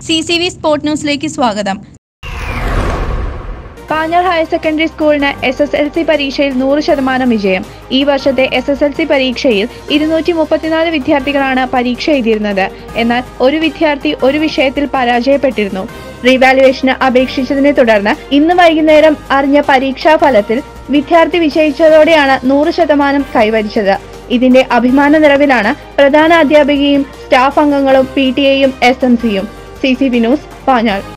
C C V sport ന്യൂസിലേക്ക് സ്വാഗതം Kanjar higher secondary സ്കൂളിന് എസ് എസ് എൽ സി പരീക്ഷയിൽ നൂറ് ശതമാനം വിജയം ഈ വർഷത്തെ എസ് എസ് എൽ സി പരീക്ഷയിൽ ഇരുന്നൂറ്റി മുപ്പത്തിനാല് വിദ്യാർത്ഥികളാണ് പരീക്ഷ എഴുതിയിരുന്നത് എന്നാൽ ഒരു വിദ്യാർത്ഥി ഒരു വിഷയത്തിൽ പരാജയപ്പെട്ടിരുന്നു റീവാലുവേഷന് അപേക്ഷിച്ചതിനെ തുടർന്ന് ഇന്ന് വൈകുന്നേരം അറിഞ്ഞ പരീക്ഷാ ഫലത്തിൽ വിദ്യാർത്ഥി വിജയിച്ചതോടെയാണ് നൂറ് ശതമാനം കൈവരിച്ചത് ഇതിന്റെ അഭിമാന നിറവിലാണ് പ്രധാന അധ്യാപികയും സ്റ്റാഫ് അംഗങ്ങളും പി ടി എയും എസ് എം സിയും C C B news Panjal